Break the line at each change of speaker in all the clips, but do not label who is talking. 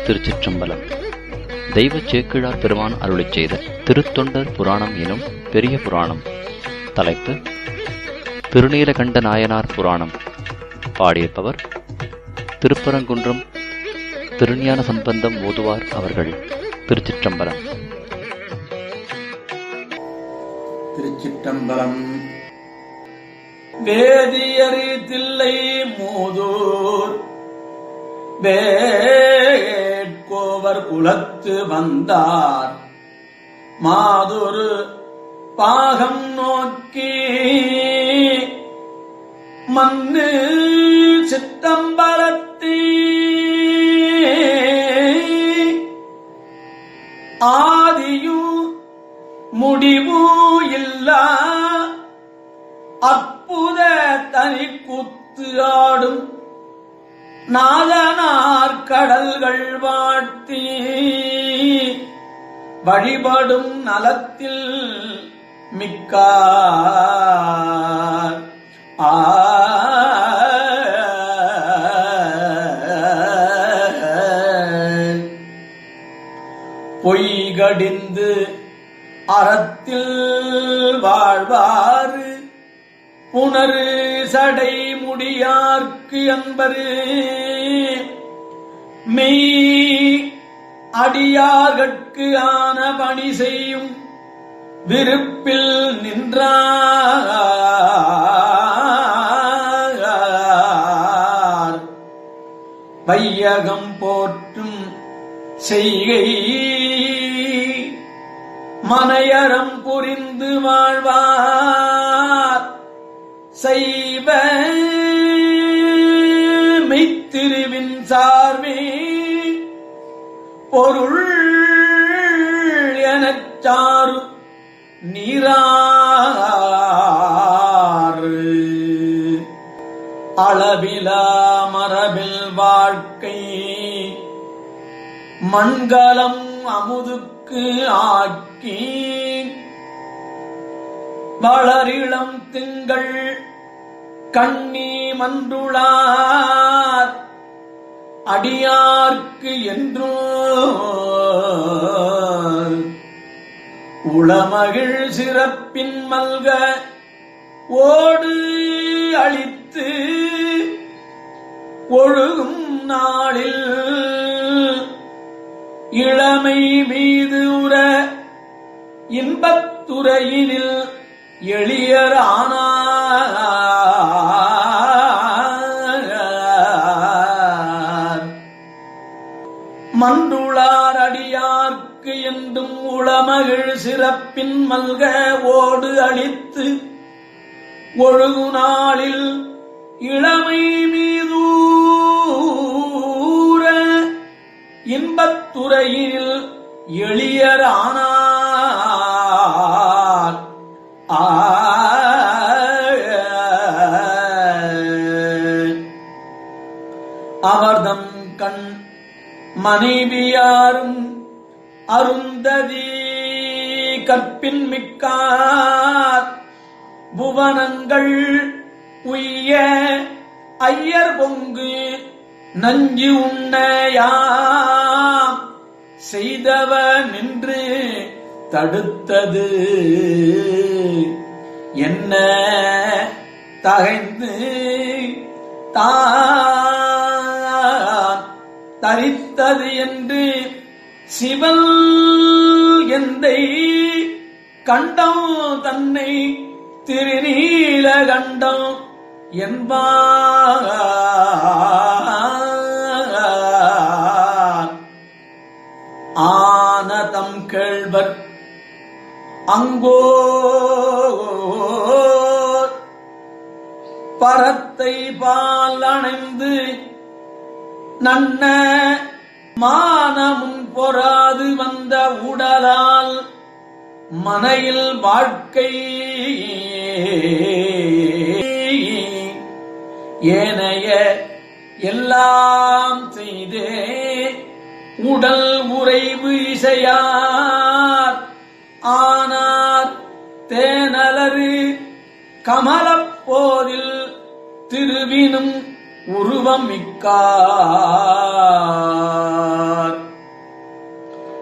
திருச்சிற்றம்பலம் தெய்வச் சேக்கிழார் பெருமான் அருளிச் செய்த திருத்தொண்டர் புராணம் எனும் பெரிய புராணம் தலைப்பு திருநீலகண்ட நாயனார் புராணம் பாடியிருப்பவர் திருப்பரங்குன்றம் திருஞான சம்பந்தம் ஓதுவார் அவர்கள் திருச்சிற்றம்பலம்
திருச்சிற்றம்பலம் வேதியறி தில்லை மூதூர் வேட்கோவர் குலத்து வந்தார் மாதொரு பாகம் நோக்கி மண்ணு சித்தம்பலத்தீ ஆதியும் முடிவு இல்லா அற்புத தனி கூத்து ஆடும் நாகனார் கடல்கள் வாட்டி வழிபடும் நலத்தில் மிக்கார் ஆ பொய்கடிந்து அறத்தில் வாழ்வாறு புனரு சடை முடியார்க்கு அன்பரு மெய் அடியார்கட்கு ஆன பணி செய்யும் விருப்பில் நின்றார் வையகம் போற்றும் செய்கை மனையறம் புரிந்து வாழ்வார் செய்வ மெய்த்திருவின் சார்பே பொருள் எனச் சாரு நீராறு அளவிலா மரபில் வாழ்க்கை மண்கலம் அமுதுக்கு ஆக்கி வளரிளம் திங்கள் கண்ணி மன்றுளார் அடியார்க்கு என்றோ உளமகிழ் சிறப்பின் மல்க ஓடு அளித்து ஒழுகும் நாளில் இளமை மீது உற இன்பத்துறையினில் எளியரானார் மன்றுளார் அடியார்க்கு என்றும் உளமகிழ் சிறப்பின் மல்க ஓடு அளித்து ஒழுகு நாளில் இளமை மீதூர இன்பத்துறையில் எளியரானார் ஆ அவர்தம் கண் மனைவியாரும் அருந்ததி கற்பின் மிக்கார் புவனங்கள் உய்ய ஐயர் பொங்கு நஞ்சு உண்ணையாம் செய்தவ நின்று தடுத்தது என்ன தகைந்து தான் தரித்தது என்று சிவல் எந்தை கண்டம் தன்னை திருநீல கண்டம் என்பார் ஆனதம் கேள்வர் அங்கோ பரத்தை பால் அணைந்து நன்ன மானமுன் பொறாது வந்த உடலால் மனையில் வாழ்க்கை ஏனைய எல்லாம் செய்தே உடல் உறைவு இசையார் ஆனார் தேனலரு கமலப் போதில் திருவினும் உருவம் மிக்கார்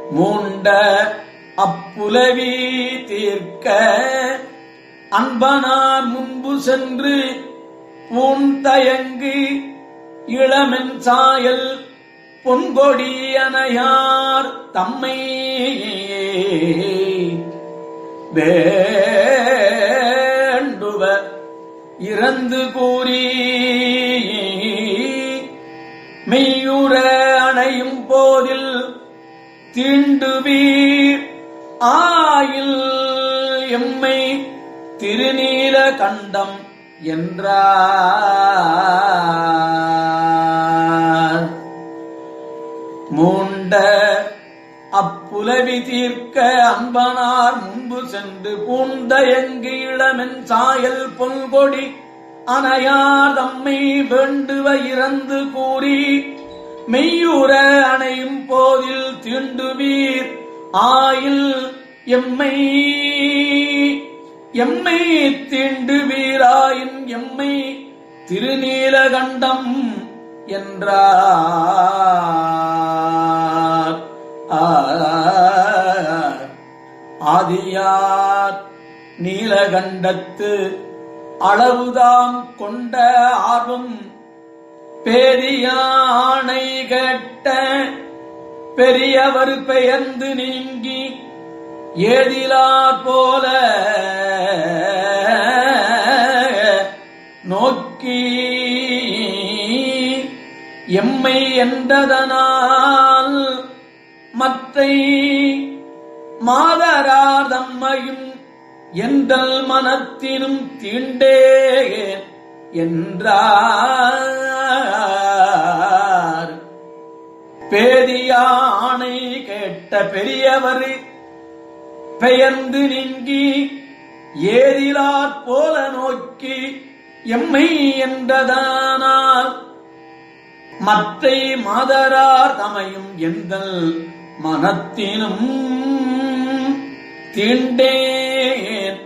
மூண்ட அப்புலவி தீர்க்க அன்பனார் முன்பு சென்று பூந்தயங்கு இளமென் சாயல் பொன்கொடி அணையார் தம்மை வேண்டுவர் இறந்து கூறி மெய்யுற அணையும் போதில் தீண்டுவீர் ஆயில் எம்மை திருநீல கண்டம் என்றார் மூண்ட அப்புலவி தீர்க்க அன்பனார் முன்பு சென்று பூண்ட எங்கு இளமென் சாயல் பொல்கொடி அணையார் தம்மை வேண்டுவ இறந்து கூறி மெய்யுற அணையும் போதில் தீண்டுவீர் ஆயில் எம்மை எம்மை தீண்டுவீராயின் எம்மை திருநீலகண்டம் என்றார் ஆர். ஆதியார் நீலகண்டத்து அளவுதாம் கொண்ட ஆர்வம் பெரியானை கேட்ட பெரியவர் பெயர்ந்து நீங்கி ஏதிலார் போல நோக்கி எம்மை என்றதனால் மற்றை மாதரார் தம்மையும் எந்தல் மனத்தினும் தீண்டே என்றார் பேதியானை கேட்ட பெரியவர் பெயர்ந்து நீங்கி ஏதிலாற் போல நோக்கி எம்மை என்றதானால் மற்றை மாதரார் தமையும் எந்தல் மனத்தினும் தீண்டேன்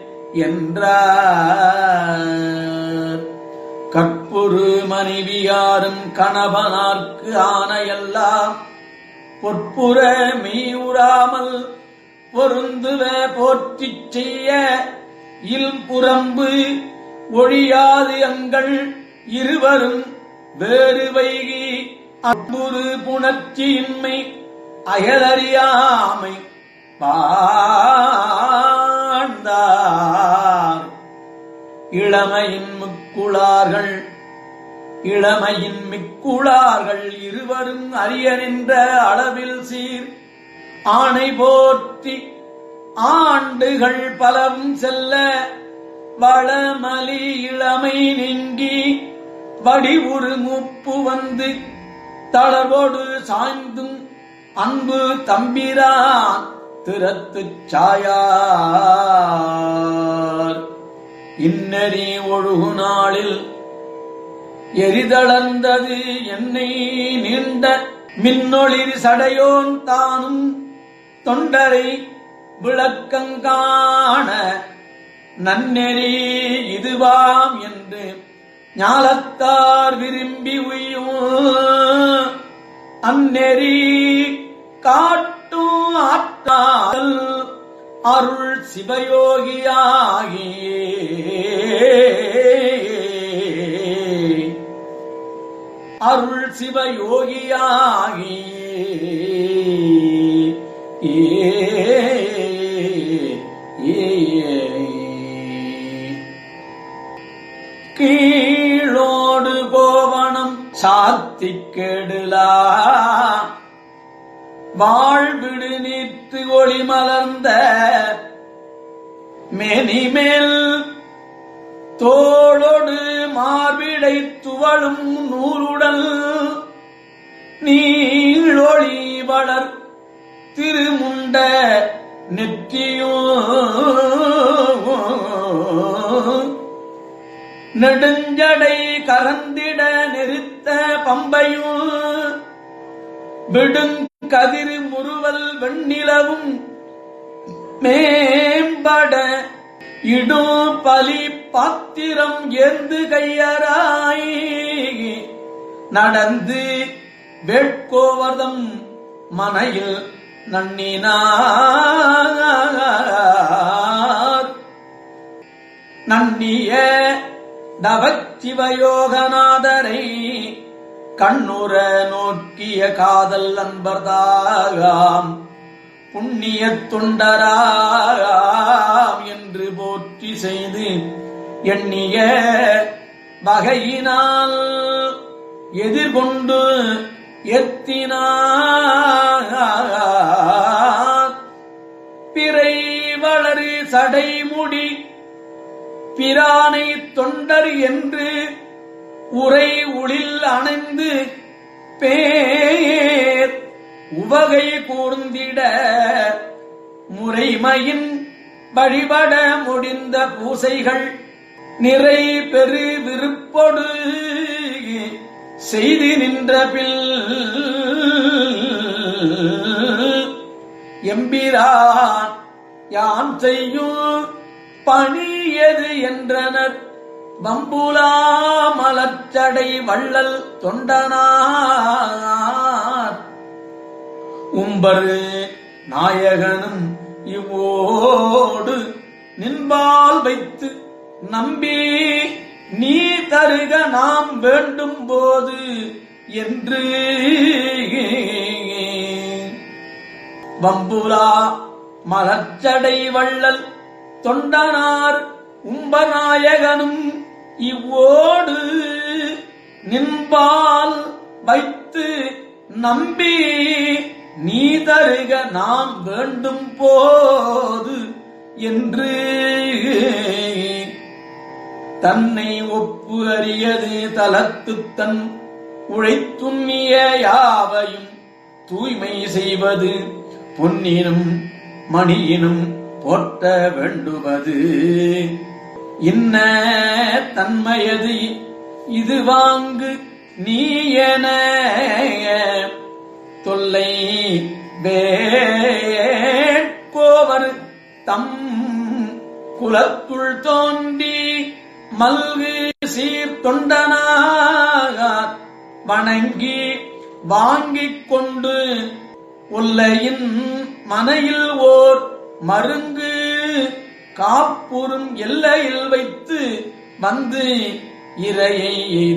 என்றார் கற்புரு மனைவியாரும் கணவனார்க்கு ஆணையெல்லாம் பொற்புற மெய்யுறாமல் பொருந்துவ போற்றிச் செய்ய இல்புறம்பு ஒழியாது எங்கள் இருவரும் வேறு வைகி அப்புறு புணர்ச்சியின்மை அயலறியாமை பாண்டார் இளமையின் முக்குளார்கள் இளமையின் மிக்குளார்கள் இருவரும் அரிய நின்ற அளவில் சீர் ஆணை போற்றி ஆண்டுகள் பலவும் செல்ல வளமலி இளமை நீங்கி வடிவுறு முப்பு வந்து தளர்வோடு சாய்ந்தும் அன்பு தம்பிரான் திறத்துச் சாயார் இன்னறி ஒழுகு நாளில் எரிதளர்ந்தது என்னை நீண்ட மின்னொளிர் சடையோன் தானும் தொண்டரை விளக்கங்காண நன்னெறி இதுவாம் என்று ஞாலத்தார் விரும்பி உயும் அந்நெறி காட்டும் ஆற்றால் அருள் சிவயோகியாகி அருள் சிவயோகியாகி கீழோடு கோவணம் சாத்திக் கெடுலா வாழ்விடு நீத்து ஒளி மலர்ந்த மேனிமேல் தோளொடு மார்பிடை துவளும் நூலுடல் நீளொளி வளர் திருமுண்ட நெற்றியோ நெடுஞ்சடை கரந்திட நெருத்த பம்பையும் விடுங்கதிரு முறுவல் வெண்ணிலவும் மேம்பட இடும் பலி பாத்திரம் ஏந்து கையராய் நடந்து வேட்கோவர்தம் மனையில் நன்னினார் நன்னிய தவச்சிவயோகநாதரை கண்ணுற நோக்கிய காதல் அன்பர்தாகாம் புண்ணிய தொண்டராம் என்று போற்றி செய்து எண்ணிய வகையினால் எதிர்கொண்டு எத்தினார் பிறை வளரு சடைமுடி பிரானை தொண்டர் என்று உரை உளில் அணைந்து பேர் உவகை கூர்ந்திட முறைமையின் வழிபட முடிந்த பூசைகள் நிறை பெரு விருப்பொடு செய்து நின்ற பில் எம்பிரான் யான் செய்யும் பணி எது என்றனர் வம்புலா மலச்சடை வள்ளல் தொண்டனார் உம்பரு நாயகனும் இவ்வோடு நின்பால் வைத்து நம்பி நீ தருக நாம் வேண்டும் போது என்று வம்புலா மலச்சடை வள்ளல் தொண்டனார் உம்பநாயகனும் இவ்வோடு நின்பால் வைத்து நம்பி நீ தருக நாம் வேண்டும் போது என்று தன்னை ஒப்பு அறியது தலத்து தன் உழைத்துண்ணிய யாவையும் தூய்மை செய்வது பொன்னினும் மணியினும் போற்ற வேண்டுவது இன்ன தன்மையது இது வாங்கு நீ என தொல்லை வேட்கோவர் தம் குலத்துள் தோண்டி மல்கு சீர் தொண்டனாகார் வணங்கி வாங்கிக் கொண்டு ஒல்லையின் மனையில் ஓர் மருங்கு காப்புறும் எல்லையில் வைத்து வந்து இரையை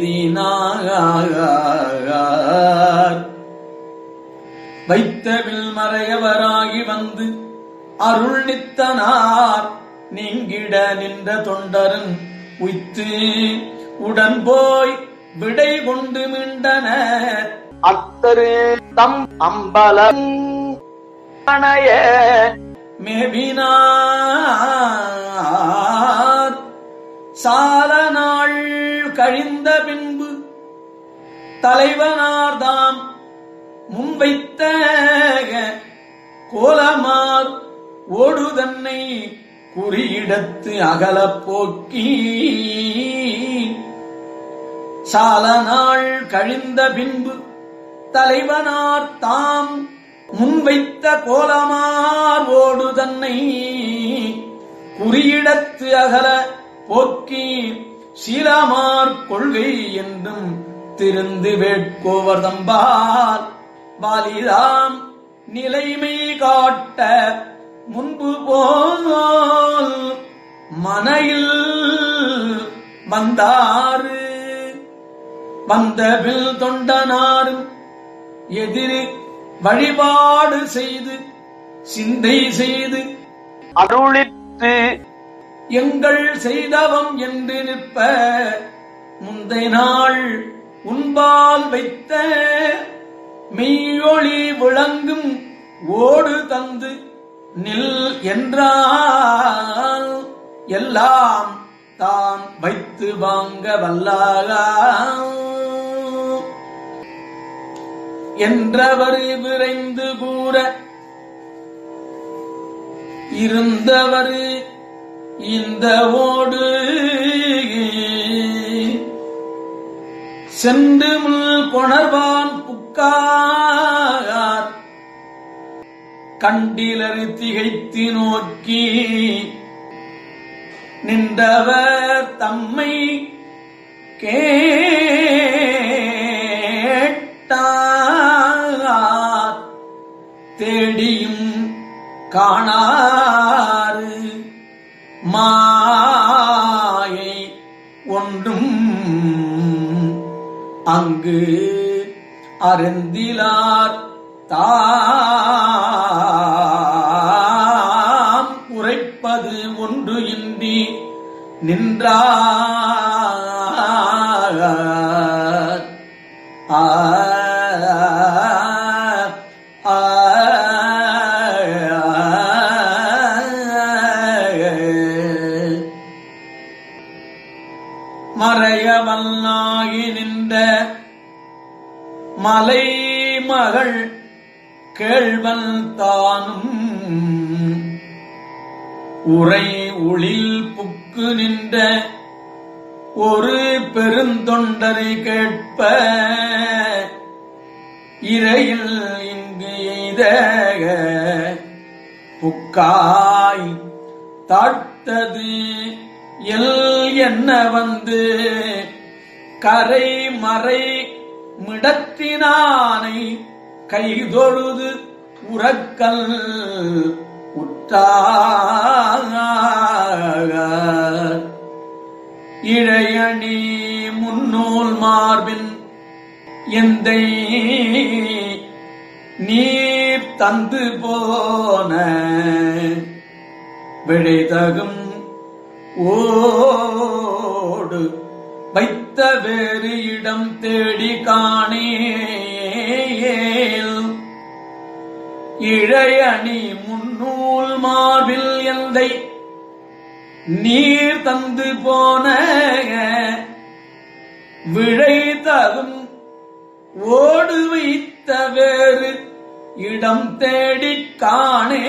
எய்தினார் வைத்தவில் மறையவராகி வந்து அருள் நித்தனார் நீங்கிட நின்ற தொண்டரும் உய்த்து உடன் போய் விடை கொண்டு மீண்டனர்
அத்தரு தம் அம்பலம் அணைய
மேவினார் சால நாள் கழிந்த பின்பு தலைவனார்தாம் முன்வைத்த கோலமார் ஓடுதன்னை குறியிடத்து அகலப் போக்கி சால நாள் கழிந்த பின்பு தலைவனார் தாம் முன்வைத்த கோலமார் ஓடு தன்னை குறியிடத்து அகல போக்கி சீலமார் கொள்கை என்றும் திருந்து வேட்கோவர் தம்பால் பாலிதாம் நிலைமை காட்ட முன்பு போல் மனையில் வந்தாறு வந்தபில் தொண்டனாரும் எதிரி வழிபாடு செய்து சிந்தை செய்து
அருளித்து
எங்கள் செய்தவம் என்று நிற்ப முந்தை நாள் உன்பால் வைத்த மெய்யொளி விளங்கும் ஓடு தந்து நில் என்றால் எல்லாம் தான் வைத்து வாங்க வல்லாகா என்றவர் விரைந்து கூற இருந்தவர் இந்த ஓடு சென்று முள் கொணர்வான் புக்கார் கண்டிலர் திகைத்து நோக்கி நின்றவர் தம்மை கேட்டார் தேடியும் காணாறு மாயை ஒன்றும் அங்கு அருந்திலார் தாம் உரைப்பது ஒன்று இன்றி நின்றார் ஆ ஆ மறையவல்லாகி நின்ற மலைமகள் கேள்வன் தானும் உரை உளில் புக்கு நின்ற ஒரு பெருந்தொண்டரை கேட்ப இறையில் இங்கு எய்த புக்காய் தாழ்த்தது எல் என்ன வந்து கரை மறை மிடத்தினானை கைதொழுது உறக்கல் உற்றார் இழையணி முன்னூல் மார்பின் எந்தை நீர் தந்து போன விடைதகும் ஓடு வைத்த வேறு இடம் தேடி காணேல் இழையணி முன்னூல் மார்பில் எந்தை நீர் தந்து போன விழை தகும் ஓடு வைத்த வேறு இடம் தேடிக் காணே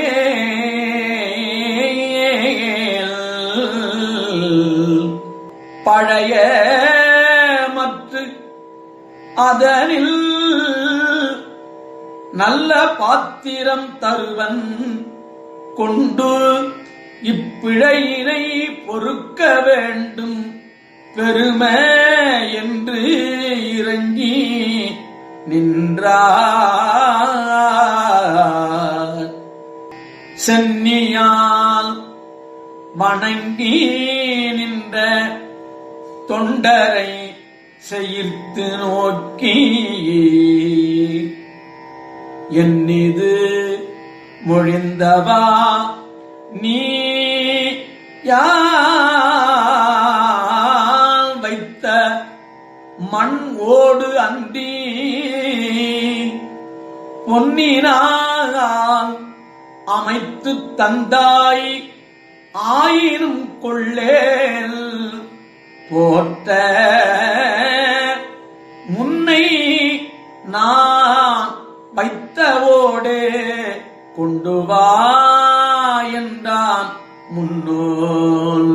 பழைய மற்ற அதனில் நல்ல பாத்திரம் தருவன் கொண்டு இப்பிழையினை பொறுக்க வேண்டும் பெருமை என்று இறங்கி நின்றார் சென்னியால் வணங்கி நின்ற தொண்டரை செயிர்த்து நோக்கி என்னிது மொழிந்தவா நீ யால் வைத்த மண் ஓடு அன்றி பொன்னினால் அமைத்து தந்தாய் ஆயினும் கொள்ளேல் போட்ட முன்னை நான் வைத்தவோடே கொண்டு வா என்றான் முன்னோல்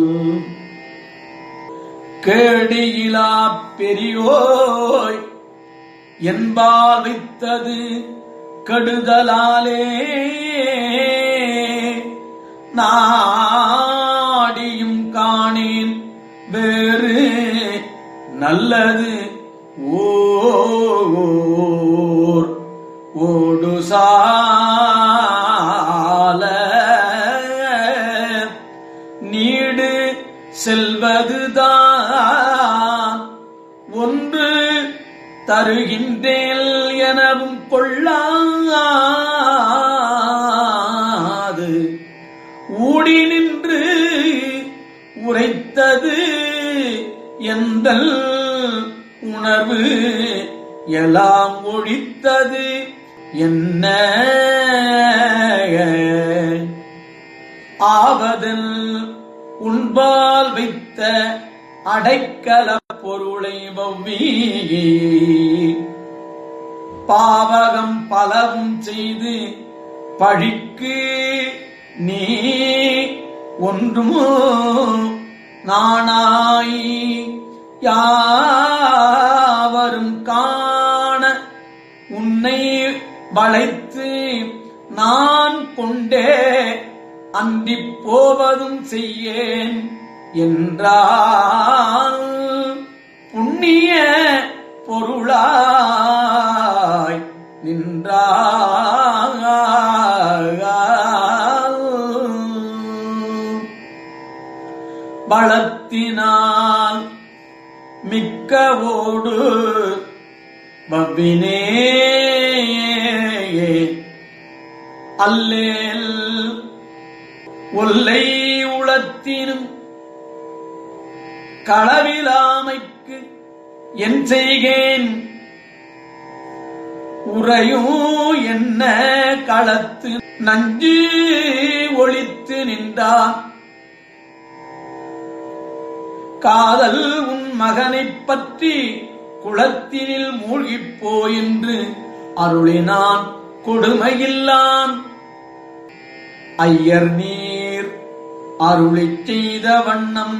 கேடியிலா பெரியோய் என்பால் வைத்தது கடுதலாலே நாடியும் காணேன் வேறு நல்லது ஓர் ஓடு சால நீடு செல்வதுதான் ஒன்று தருகின்றேன் எனவும் கொள்ளாது ஊடி நின்று உரைத்தது எந்தல் உணர்வு எல்லாம் ஒழித்தது என்ன ஆவதில் உண்பால் வைத்த அடைக்கல பொருளை வவ்வி பாவகம் பலவும் செய்து பழிக்கு நீ ஒன்றும் நாணாய் யாவரும் காண உன்னை வளைத்து நான் கொண்டே அன்றிப் போவதும் செய்யேன் என்றால் புண்ணிய பொருளாய் நின்றார் களத்தினால் மிக்கவோடு வவ்வினே அல்லேல் ஒல்லை உளத்தினும் களவிலாமைக்கு என் செய்கேன் உறையும் என்ன களத்து நஞ்சு ஒளித்து நின்றான் காதல் உன் மகனைப் பற்றி குளத்தினில் மூழ்கிப் போயின்று அருளினான் கொடுமையில்லான் ஐயர் நீர் அருளிச் செய்த வண்ணம்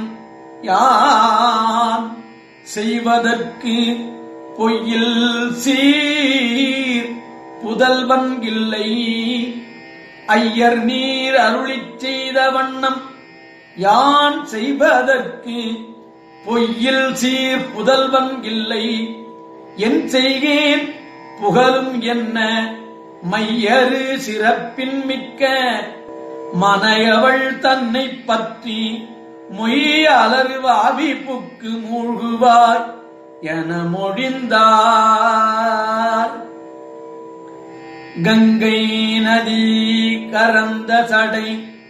யான் செய்வதற்கு பொய்யில் சீர் புதல்வன் இல்லை ஐயர் நீர் அருளிச் செய்த வண்ணம் யான் செய்வதற்கு பொய்யில் சீர் புதல்வன் இல்லை என் செய்கேன் புகழும் என்ன மையரு சிறப்பின் மிக்க மனையவள் தன்னை பற்றி மொய் அலறுவாவி புக்கு மூழ்குவாய் என மொழிந்தார் கங்கை நதி கரந்த சடை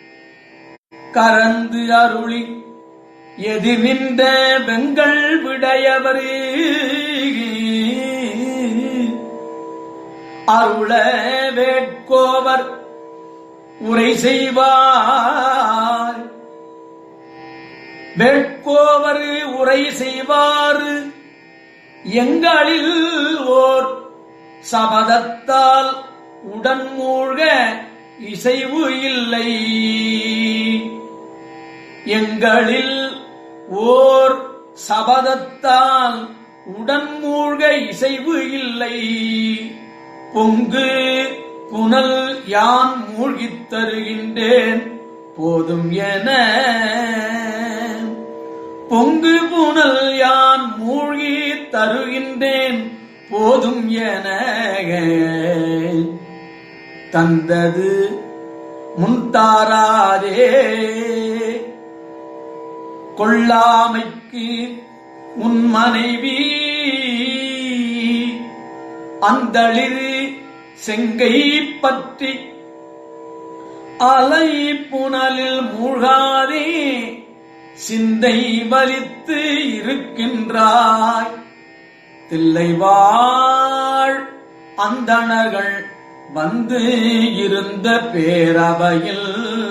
கரந்து அருளி எதிர் நின்ற வெங்கள் விடையவரே அருள வேட்கோவர் உரை செய்வார் வேட்கோவர் உரை செய்வார் எங்களில் ஓர் சபதத்தால் உடன் மூழ்க இசைவு இல்லை எங்களில் ஓர் சபதத்தால் உடன் மூழ்க இசைவு இல்லை பொங்கு புனல் யான் மூழ்கித் தருகின்றேன் போதும் என பொங்கு புனல் யான் மூழ்கி தருகின்றேன் போதும் என தந்தது முன்தாராதே கொள்ளாமைக்கு உன் மனைவி அந்தளிர் செங்கை பற்றி அலை புனலில் மூழ்காதே சிந்தை வலித்து இருக்கின்றாய் தில்லைவாழ் அந்தணர்கள் வந்து இருந்த பேரவையில்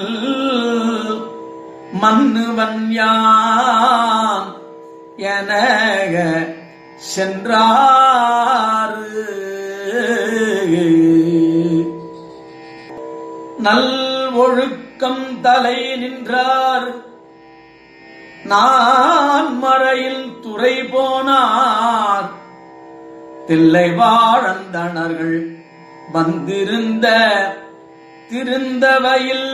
மன்னுவன் யான் என சென்றாரு நல் ஒழுக்கம் தலை நின்றார் நான் மறையில் துறை போனார் தில்லை வாழந்தணர்கள் வந்திருந்த திருந்தவையில்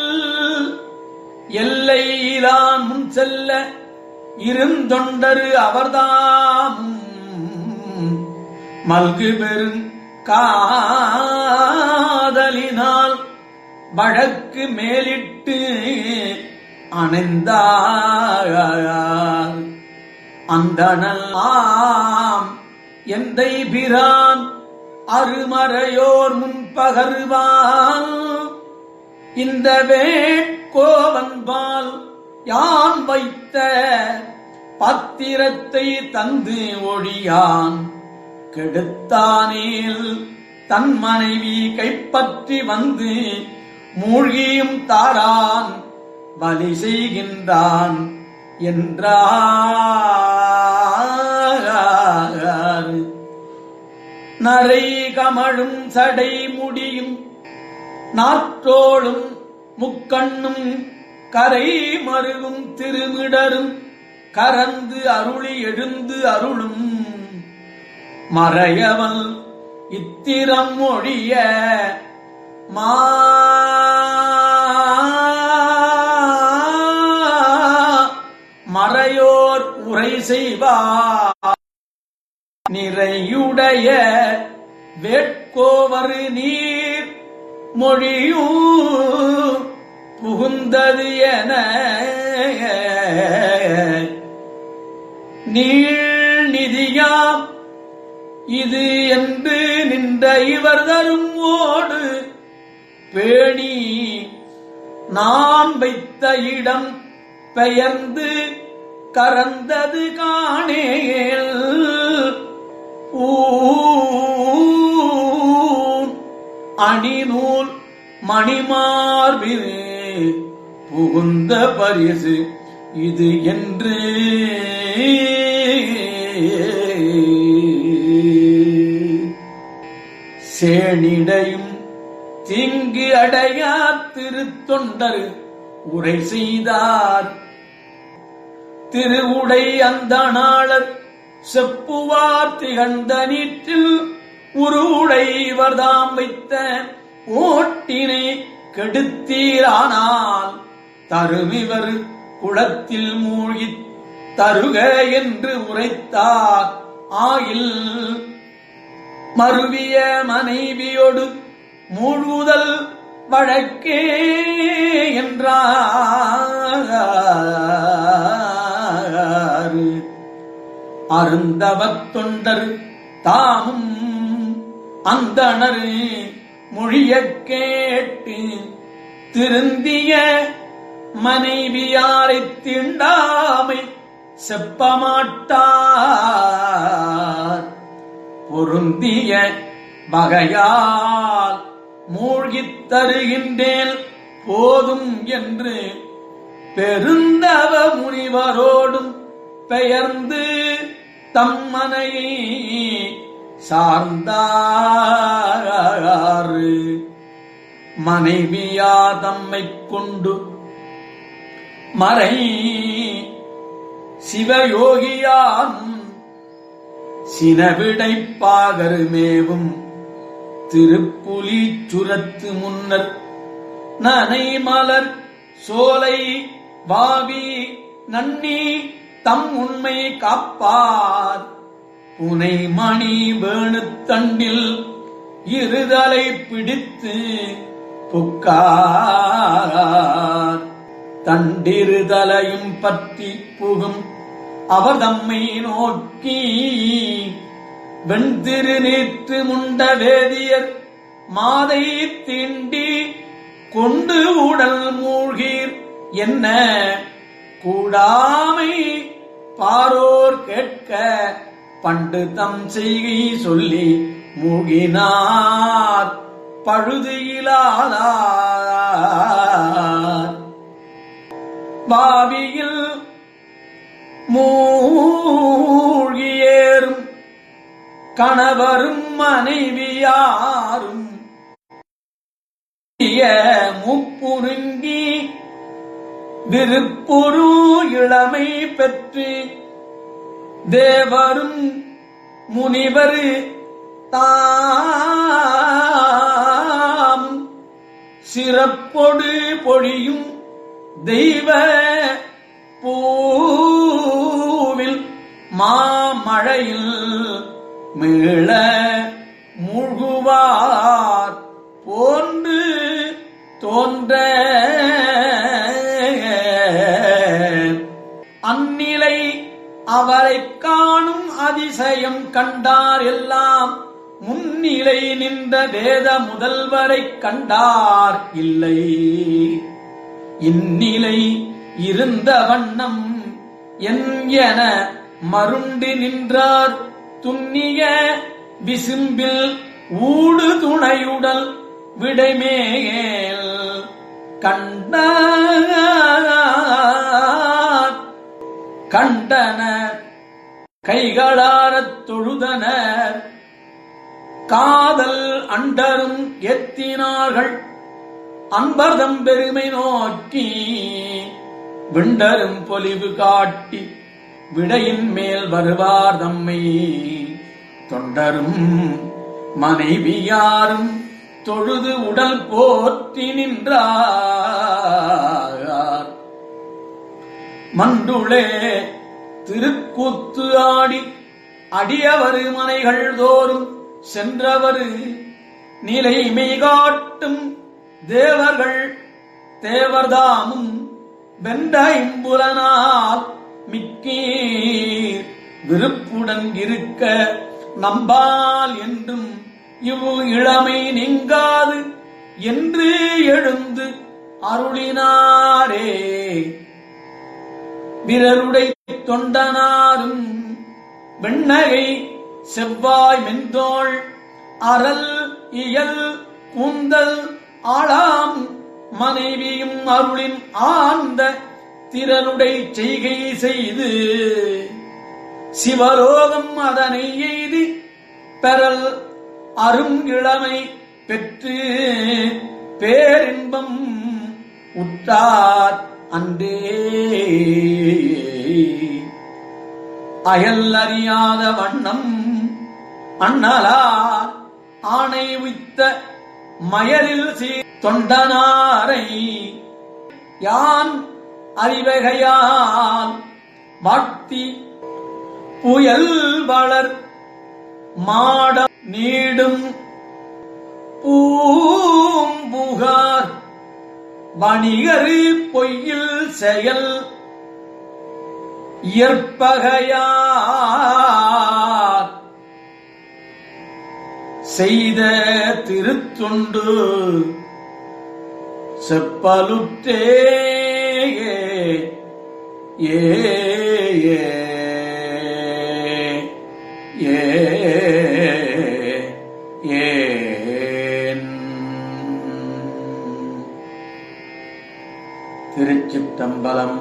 எல்லையிலான் முன் செல்ல இருந்தொண்டரு அவர்தாம் மல்கு பெரும் காதலினால் வழக்கு மேலிட்டு அணைந்தார் அந்தணல் ஆம் எந்தை பிரான் அருமறையோர் முன்பகர்வான் இந்த வேட்கோவன்பால் யான் வைத்த பத்திரத்தை தந்து ஒழியான் கெடுத்தானேல் தன் மனைவி கைப்பற்றி வந்து மூழ்கியும் தாரான் பலி செய்கின்றான் என்றார் நரை கமழும் சடை முடியும் நாற்றோளும் முக்கண்ணும் கரை மருகும் திருமிடரும் கரந்து அருளி எழுந்து அருளும் மறையவன் இத்திரம் ஒழிய மா மறையோர் உரை செய்வார் நிறையுடைய வேட்கோவரு நீர் மொழியும் புகுந்தது என நீள் நிதியாம் இது என்று நின்ற இவர் தரும் ஓடு பேணி நான் வைத்த இடம் பெயர்ந்து கறந்தது காணேல் ஊன் அணிநூல் மணிமார்பில் புகுந்த பரிசு இது என்று சேனிடையும் தீங்கு அடையா திருத்தொண்டர் உரை செய்தார் திருவுடை அந்த நாளர் செப்புவார் திகழ்ந்த நீற்றில் உருவுடைவர்தாம் வைத்த ஓட்டினை கெடுத்தீரானால் தருமிவர் குளத்தில் மூழ்கித் தருக என்று உரைத்தார் ஆயில் மருவிய மனைவியோடு மூழ்குதல் வழக்கே என்றார் அருந்தவத் தொண்டர் தாமும் அந்தணர் மொழியக் கேட்டு திருந்திய மனைவியாரைத் தீண்டாமை செப்பமாட்டார் பொருந்திய வகையால் மூழ்கித் தருகின்றேன் போதும் என்று பெருந்தவ முனிவரோடும் பெயர்ந்து தம்மனையை சார்ந்தாரு மனைவியா தம்மைக் கொண்டு மறை சிவயோகியான் சினவிடைப்பாகர் மேவும் திருப்புலி சுரத்து முன்னர் நனை மலர் சோலை வாவி நன்னி தம் உண்மை காப்பார் புனை மணி வேணுத்தண்டில் இருதலை பிடித்து புக்கார் தண்டிருதலையும் பற்றி புகும் அவர் தம்மை நோக்கி வெண்திரு நேற்று முண்ட வேதியர் மாதை தீண்டி கொண்டு உடல் மூழ்கீர் என்ன கூடாமை பாரோர் கேட்க பண்டு தம் செய்கை சொல்லி மூழ்கினார் பழுது இலாதார் பாவியில் மூழ்கியேறும் கணவரும் மனைவியாரும் முப்புருங்கி விருப்புரு இளமை பெற்று தேவரும் முனிவர் தாம் சிறப்பொடு பொழியும் தெய்வ பூவில் மாமழையில் மீள மூழ்குவார் போன்று தோன்ற அந்நிலை அவரைக் காணும் அதிசயம் கண்டார் எல்லாம் முன்னிலை நின்ற வேத முதல்வரைக் கண்டார் இல்லை இந்நிலை இருந்த வண்ணம் என் என மருண்டு நின்றார் துன்னிய விசும்பில் ஊடு துணையுடல் விடைமேல் கண்டார் கண்டனர் கைகளாரத் தொழுதனர் காதல் அண்டரும் எத்தினார்கள் அன்பர்தம் பெருமை நோக்கி விண்டரும் பொலிவு காட்டி விடையின் மேல் வருவார் தம்மை தொண்டரும் மனைவியாரும் தொழுது உடல் போற்றி நின்றார் மண்டுளே திருக்கூத்து ஆடி அடியவரு மனைகள் தோறும் சென்றவரு நிலைமை காட்டும் தேவர்கள் தேவர்தாமும் வென்ற இம்புலனால் மிக்கீர் விருப்புடன் இருக்க நம்பால் என்றும் இவ் இளமை நீங்காது என்று எழுந்து அருளினாரே விரருடை தொண்டனாரும் வெண்ணகை செவ்வாய் மென்தோள் அறல் இயல் கூந்தல் ஆளாம் மனைவியும் அருளின் ஆழ்ந்த திறனுடை செய்கை செய்து சிவலோகம் அதனை எய்தி பெறல் அரும் இளமை பெற்று பேரின்பம் உற்றார் அன்றே அயல் அறியாத வண்ணம் அண்ணலார் ஆணை உய்த்த மயரில் சீ தொண்டனாரை யான் அறிவகையால் வாட்டி புயல் வளர் மாடம் நீடும் பூம்புகார் வணிகரு பொய்யில் செயல் இயற்பகையார் செய்த திருத்தொண்டு செப்பலுற்றே ஏ ஏ ஏ ஏன் திருச்சிற்றம்பலம்